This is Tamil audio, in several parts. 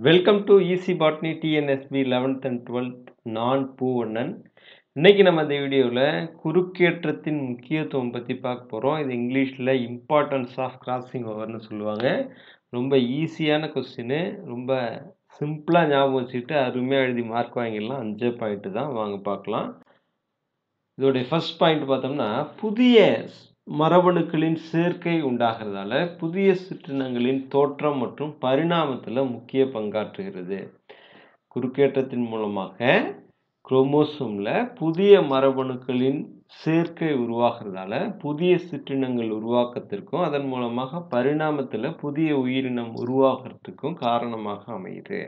welcome to easy botany TNSP eleventh and twelfth நான் பூவண்ணன் இன்னைக்கு நம்ம இந்த வீடியோவில் குறுக்கேற்றத்தின் முக்கியத்துவம் பற்றி பார்க்க போகிறோம் இது இங்கிலீஷில் இம்பார்ட்டன்ஸ் ஆஃப் கிராசிங் ஓவர்னு சொல்லுவாங்க ரொம்ப ஈஸியான கொஸ்டின் ரொம்ப சிம்பிளாக ஞாபகம் வச்சுக்கிட்டு அருமையாக எழுதி மார்க் வாங்கிடலாம் அஞ்சே பாயிண்ட்டு தான் வாங்க பார்க்கலாம் இதோடைய ஃபர்ஸ்ட் பாயிண்ட் பார்த்தோம்னா புதிய மரபணுக்களின் சேர்க்கை உண்டாகிறதால புதிய சிற்றினங்களின் தோற்றம் மற்றும் பரிணாமத்தில் முக்கிய பங்காற்றுகிறது குறுக்கேற்றத்தின் மூலமாக குரோமோசோமில் புதிய மரபணுக்களின் சேர்க்கை உருவாகிறதால புதிய சிற்றினங்கள் உருவாக்கத்திற்கும் அதன் மூலமாக பரிணாமத்தில் புதிய உயிரினம் உருவாகிறதுக்கும் காரணமாக அமையுது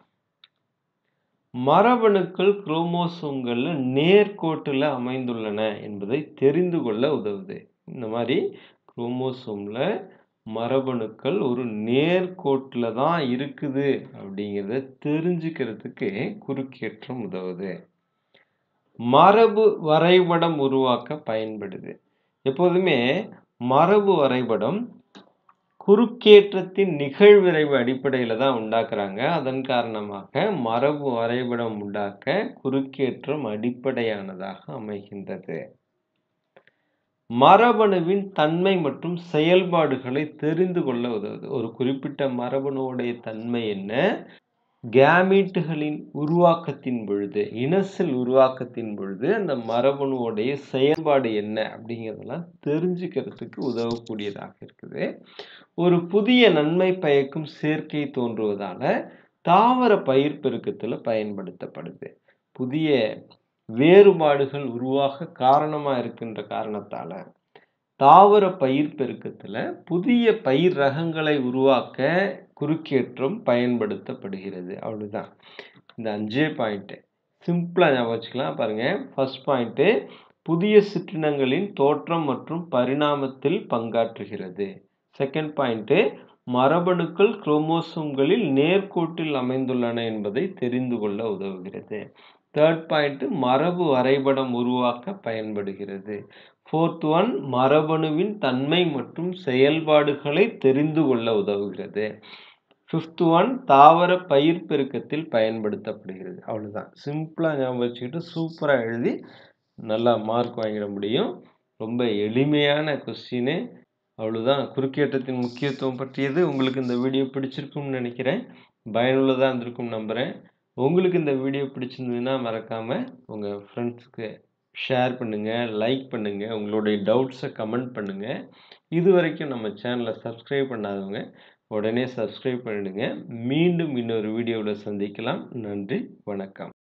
மரபணுக்கள் குரோமோசோம்களில் நேர்கோட்டில் அமைந்துள்ளன என்பதை தெரிந்து கொள்ள உதவுது இந்த மாதிரி குரோமோசோமில் மரபணுக்கள் ஒரு நேர்கோட்டில் தான் இருக்குது அப்படிங்கிறத தெரிஞ்சுக்கிறதுக்கு குறுக்கேற்றம் உதவுது மரபு வரைபடம் உருவாக்க பயன்படுது எப்போதுமே மரபு வரைபடம் குறுக்கேற்றத்தின் நிகழ்விரைவு அடிப்படையில் தான் உண்டாக்குறாங்க அதன் காரணமாக மரபு வரைபடம் உண்டாக்க குறுக்கேற்றம் அடிப்படையானதாக அமைகின்றது மரபணுவின் தன்மை மற்றும் செயல்பாடுகளை தெரிந்து கொள்ள உதவுது ஒரு குறிப்பிட்ட மரபணுவுடைய தன்மை என்ன கேமீட்டுகளின் உருவாக்கத்தின் பொழுது இனசெல் உருவாக்கத்தின் பொழுது அந்த மரபணுவோடைய செயல்பாடு என்ன அப்படிங்கிறதெல்லாம் தெரிஞ்சுக்கிறதுக்கு உதவக்கூடியதாக இருக்குது ஒரு புதிய நன்மை பயக்கும் சேர்க்கை தோன்றுவதால தாவர பயிர் பெருக்கத்தில் பயன்படுத்தப்படுது புதிய வேறுபாடுகள் உருவாக காரணமாக இருக்கின்ற காரணத்தால் தாவர பயிர் பெருக்கத்தில் புதிய பயிர் ரகங்களை உருவாக்க குறுக்கேற்றம் பயன்படுத்தப்படுகிறது அவ்வளோதான் இந்த அஞ்சே பாயிண்ட்டு சிம்பிளாக ஞாபகம் வச்சுக்கலாம் பாருங்கள் ஃபர்ஸ்ட் பாயிண்ட்டு புதிய சிற்றினங்களின் தோற்றம் மற்றும் பரிணாமத்தில் பங்காற்றுகிறது செகண்ட் பாயிண்ட்டு மரபணுக்கள் குரோமோசோம்களில் நேர்கோட்டில் அமைந்துள்ளன என்பதை தெரிந்து கொள்ள உதவுகிறது தேர்ட் பாயிண்ட் மரபு வரைபடம் உருவாக்க பயன்படுகிறது ஃபோர்த் ஒன் மரபணுவின் தன்மை மற்றும் செயல்பாடுகளை தெரிந்து கொள்ள உதவுகிறது ஃபிஃப்த் ஒன் தாவர பயிர் பெருக்கத்தில் பயன்படுத்தப்படுகிறது அவ்வளோதான் சிம்பிளாக ஞாபகம் வச்சுக்கிட்டு சூப்பராக எழுதி நல்லா மார்க் வாங்கிட முடியும் ரொம்ப எளிமையான கொஸ்டின் அவ்வளோதான் குறுக்கேற்றத்தின் முக்கியத்துவம் பற்றியது உங்களுக்கு இந்த வீடியோ பிடிச்சிருக்கும்னு நினைக்கிறேன் பயனுள்ளதாக இருந்திருக்கும் நம்புகிறேன் உங்களுக்கு இந்த வீடியோ பிடிச்சிருந்ததுன்னா மறக்காமல் உங்கள் ஃப்ரெண்ட்ஸுக்கு ஷேர் பண்ணுங்கள் லைக் பண்ணுங்கள் உங்களுடைய டவுட்ஸை கமெண்ட் பண்ணுங்கள் இது வரைக்கும் நம்ம சேனலை சப்ஸ்கிரைப் பண்ணாதவங்க உடனே சப்ஸ்கிரைப் பண்ணிடுங்க மீண்டும் இன்னொரு வீடியோவில் சந்திக்கலாம் நன்றி வணக்கம்